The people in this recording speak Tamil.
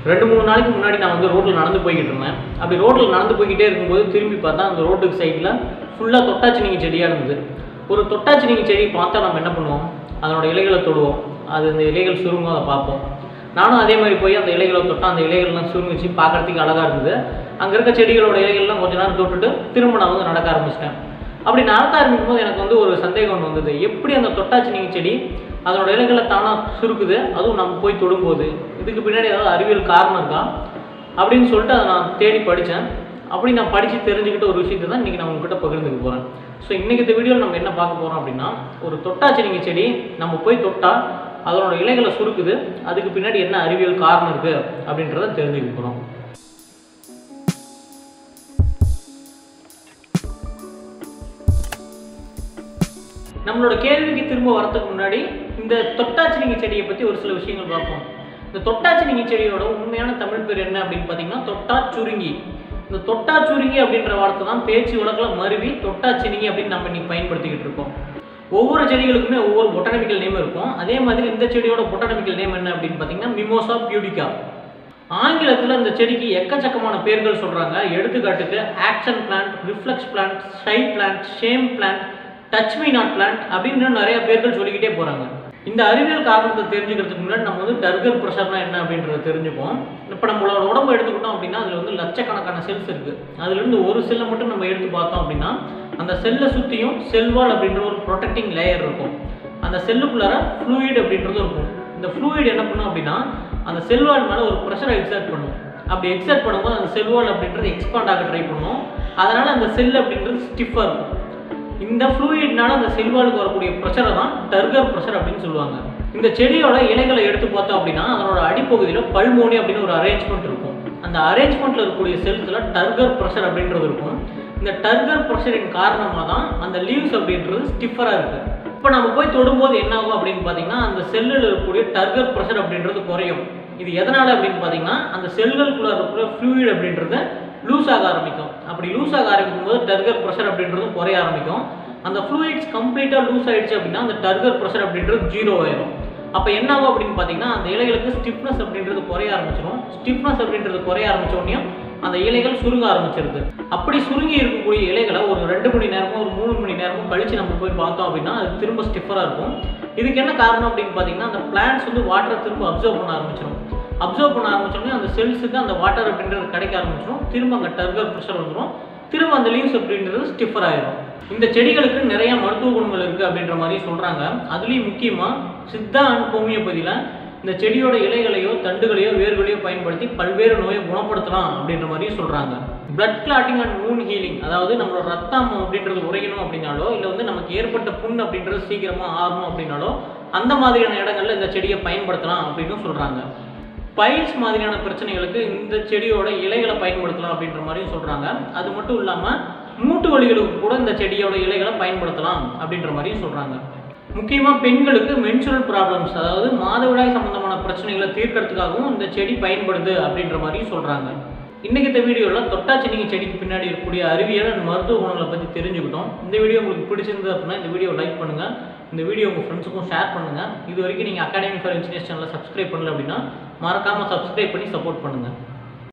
ரெண்டு மூணு நாளைக்கு முன்னாடி நான் வந்து ரோட்டில் நடந்து போய்கிட்டு இருந்தேன் அப்படி ரோட்டில் நடந்து போய்கிட்டே இருக்கும்போது திரும்பி பார்த்தா அந்த ரோட்டுக்கு சைடில் ஃபுல்லாக தொட்டாச்சினிங்கி செடியாக இருந்தது ஒரு தொட்டாச்சினிங்கி செடி பார்த்தா நம்ம என்ன பண்ணுவோம் அதனோட இலைகளை தொடுவோம் அது அந்த இலைகள் சுருங்கும் அதை பார்ப்போம் நானும் அதே மாதிரி போய் அந்த இலைகளை தொட்டா அந்த இலைகள்லாம் சுருங்கிச்சு பார்க்கறதுக்கு அழகாக இருந்தது அங்கே இருக்க செடிகளோட இலைகள்லாம் கொஞ்ச நேரம் தொட்டுட்டு திரும்ப நான் வந்து நடக்க ஆரம்பிச்சிட்டேன் அப்படி நடக்க ஆரம்பிக்கும் போது எனக்கு வந்து ஒரு சந்தேகம் ஒன்று வந்தது எப்படி அந்த தொட்டாச்சினிங்கி செடி அதனோட இலைகளை தானாக சுருக்குது அதுவும் நம்ம போய் தொடும்போது இதுக்கு பின்னாடி ஏதாவது அறிவியல் காரணம் இருக்கா அப்படின்னு சொல்லிட்டு அதை நான் தேடி படித்தேன் அப்படி நான் படித்து தெரிஞ்சுக்கிட்ட ஒரு விஷயத்தை தான் இன்றைக்கி நான் உங்ககிட்ட பகிர்ந்துக்க போகிறேன் ஸோ இன்றைக்கி இந்த வீடியோவில் நம்ம என்ன பார்க்க போகிறோம் அப்படின்னா ஒரு தொட்டாச்சினிங்கி செடி நம்ம போய் தொட்டால் அதனோட இலைகளை சுருக்குது அதுக்கு பின்னாடி என்ன அறிவியல் காரணம் இருக்குது அப்படின்றத தெரிஞ்சுக்க போகிறோம் நம்மளோட கேள்விக்கு திரும்ப வரதுக்கு முன்னாடி இந்த தொட்டாச்சினிங்கி செடியை பற்றி ஒரு சில விஷயங்கள் பார்ப்போம் இந்த தொட்டாச்சினிங்கி செடியோட உண்மையான தமிழ் பேர் என்ன அப்படின்னு பார்த்தீங்கன்னா தொட்டா சுருங்கி இந்த தொட்டா சுருங்கி அப்படின்ற வார்த்தை தான் பேச்சு வழக்கில் மருவி தொட்டாச்சினிங்கி அப்படின்னு நம்ம இன்னைக்கு பயன்படுத்திக்கிட்டு இருக்கோம் ஒவ்வொரு செடிகளுக்குமே ஒவ்வொரு பொட்டானிக்கல் நேம் இருக்கும் அதே மாதிரி இந்த செடியோட பொட்டானிக்கல் நேம் என்ன அப்படின்னு பார்த்தீங்கன்னா மிமோசா பியூடிகா ஆங்கிலத்தில் இந்த செடிக்கு எக்கச்சக்கமான பேர்கள் சொல்கிறாங்க எடுத்துக்காட்டுக்கு action plant reflex plant shy plant shame plant touch me not plant அப்படின்னு இன்னும் நிறைய பேர்கள் சொல்லிக்கிட்டே போகிறாங்க இந்த அறிவியல் காரணத்தை தெரிஞ்சுக்கிறதுக்கு முன்னாடி நம்ம வந்து டர்கர் ப்ரெஷர்னா என்ன அப்படின்றத தெரிஞ்சுப்போம் இப்போ நம்மளோட உடம்பு எடுத்துக்கிட்டோம் அப்படின்னா அதில் வந்து லட்சக்கணக்கான செல்ஸ் இருக்குது அதுலேருந்து ஒரு செல்லை மட்டும் நம்ம எடுத்து பார்த்தோம் அப்படின்னா அந்த செல்லை சுற்றியும் செல்வால் அப்படின்ற ஒரு ப்ரொடெக்டிங் லேயர் இருக்கும் அந்த செல்லுக்குள்ளார ஃப்ளூயிட் அப்படின்றது இருக்கும் இந்த ஃப்ளூயிட் என்ன பண்ணும் அப்படின்னா அந்த செல்வால் மேலே ஒரு ப்ரெஷரை எக்ஸர்ட் பண்ணும் அப்படி எக்ஸர்ட் பண்ணும்போது அந்த செல்வால் அப்படின்றது எக்ஸ்பாண்ட் ஆக ட்ரை பண்ணும் அதனால் அந்த செல் அப்படின்றது ஸ்டிஃபாக இருக்கும் இந்த ஃப்ளூயிட்னால அந்த செல்வாலுக்கு வரக்கூடிய ப்ரெஷரை தான் டர்கர் ப்ரெஷர் அப்படின்னு சொல்லுவாங்க இந்த செடியோட இலைகளை எடுத்து பார்த்தோம் அப்படின்னா அதனோட அடிப்பகுதியில் பல்மோனி அப்படின்னு ஒரு அரேஞ்ச்மெண்ட் இருக்கும் அந்த அரேஞ்ச்மெண்ட்டில் இருக்கக்கூடிய செல்ஸில் டர்கர் ப்ரெஷர் அப்படின்றது இருக்கும் இந்த டர்கர் ப்ரெஷரின் காரணமாக தான் அந்த லீவ்ஸ் அப்படின்றது ஸ்டிஃபராக இருக்குது இப்போ நம்ம போய் தொடும்போது என்ன ஆகும் அப்படின்னு பார்த்தீங்கன்னா அந்த செல்லில் இருக்கக்கூடிய டர்கர் ப்ரெஷர் அப்படின்றது குறையும் இது எதனால் அப்படின்னு பார்த்தீங்கன்னா அந்த செல்களுக்குள்ள இருக்கிற ஃப்ளூயிட் அப்படின்றது லூஸ் ஆக ஆரம்பிக்கும் அப்படி லூஸ் ஆக ஆரம்பிக்கும் போது டர்கர் ப்ரெஷர் அப்படின்றதும் குறைய ஆரம்பிக்கும் அந்த ஃப்ளூயிட்ஸ் கம்ப்ளீட்டாக லூஸ் ஆயிடுச்சு அப்படின்னா அந்த டர்கர் ப்ரெஷர் அப்படின்றது ஜீரோ ஆயிரும் அப்போ என்ன ஆகும் அப்படின்னு பார்த்தீங்கன்னா அந்த இலைகளுக்கு ஸ்டிஃப்னஸ் அப்படின்றது குறைய ஆரம்பிச்சிடும் ஸ்டிஃப்னஸ் அப்படின்றது குறைய ஆரம்பிச்ச உடனே அந்த இலைகள் சுருங்க ஆரம்பிச்சிருது அப்படி சுருங்கி இருக்கக்கூடிய இலைகளை ஒரு ரெண்டு மணி நேரமோ ஒரு மூணு மணி நேரமோ கழிச்சு நம்ம போய் பார்த்தோம் அப்படின்னா அது திரும்ப ஸ்டிஃபராக இருக்கும் இதுக்கு என்ன காரணம் அப்படின்னு பார்த்தீங்கன்னா அந்த பிளான்ட்ஸ் வந்து வாட்டரை திரும்ப அப்சர்வ் பண்ண ஆரம்பிச்சிடும் அப்சர்வ் பண்ண ஆரம்பிச்சோடனே அந்த செல்ஸுக்கு அந்த வாட்டர் அப்படின்றது கிடைக்க ஆரம்பிச்சிடும் திரும்ப அங்கே டர்கர் ப்ரெஷர் வந்துடும் திரும்ப அந்த லீவ்ஸ் அப்படின்றது ஸ்டிஃபர் ஆயிரும் இந்த செடிகளுக்கு நிறைய மருத்துவ குணங்கள் இருக்குது அப்படின்ற மாதிரி சொல்கிறாங்க அதுலேயும் முக்கியமாக சித்தா அண்ட் ஹோமியோபதியில் இந்த செடியோட இலைகளையோ தண்டுகளையோ வேர்களையோ பயன்படுத்தி பல்வேறு நோயை குணப்படுத்தலாம் அப்படின்ற மாதிரி சொல்கிறாங்க blood clotting and moon healing அதாவது நம்மளோட ரத்தம் அப்படின்றது உறையணும் அப்படின்னாலோ இல்லை வந்து நமக்கு ஏற்பட்ட புண் அப்படின்றது சீக்கிரமாக ஆறணும் அப்படின்னாலோ அந்த மாதிரியான இடங்கள்ல இந்த செடியை பயன்படுத்தலாம் அப்படின்னு சொல்கிறாங்க பைல்ஸ் மாதிரியான பிரச்சனைகளுக்கு இந்த செடியோட இலைகளை பயன்படுத்தலாம் அப்படின்ற மாதிரியும் சொல்கிறாங்க அது மட்டும் இல்லாமல் மூட்டு வலிகளுக்கு கூட இந்த செடியோட இலைகளை பயன்படுத்தலாம் அப்படின்ற மாதிரியும் சொல்கிறாங்க முக்கியமாக பெண்களுக்கு மென்சுரல் ப்ராப்ளம்ஸ் அதாவது மாதவிடாய் சம்பந்தமான பிரச்சனைகளை தீர்க்கறதுக்காகவும் இந்த செடி பயன்படுது அப்படின்ற மாதிரியும் சொல்கிறாங்க இன்றைக்கி இந்த வீடியோவில் தொட்டாச்சினிங்கி செடிக்கு பின்னாடி இருக்கக்கூடிய அறிவியல் அண்ட் மருத்துவ குணங்களை பற்றி தெரிஞ்சுக்கிட்டோம் இந்த வீடியோ உங்களுக்கு பிடிச்சிருந்தது அப்படின்னா இந்த வீடியோ லைக் பண்ணுங்கள் இந்த வீடியோ உங்கள் ஃப்ரெண்ட்ஸுக்கும் ஷேர் பண்ணுங்கள் இது வரைக்கும் நீங்கள் அகாடமி ஃபார் இன்ஜினியர்ஸ் சேனலை சப்ஸ்கிரைப் பண்ணல அப்படின்னா மறக்காமல் சப்ஸ்கிரைப் பண்ணி சப்போர்ட் பண்ணுங்கள்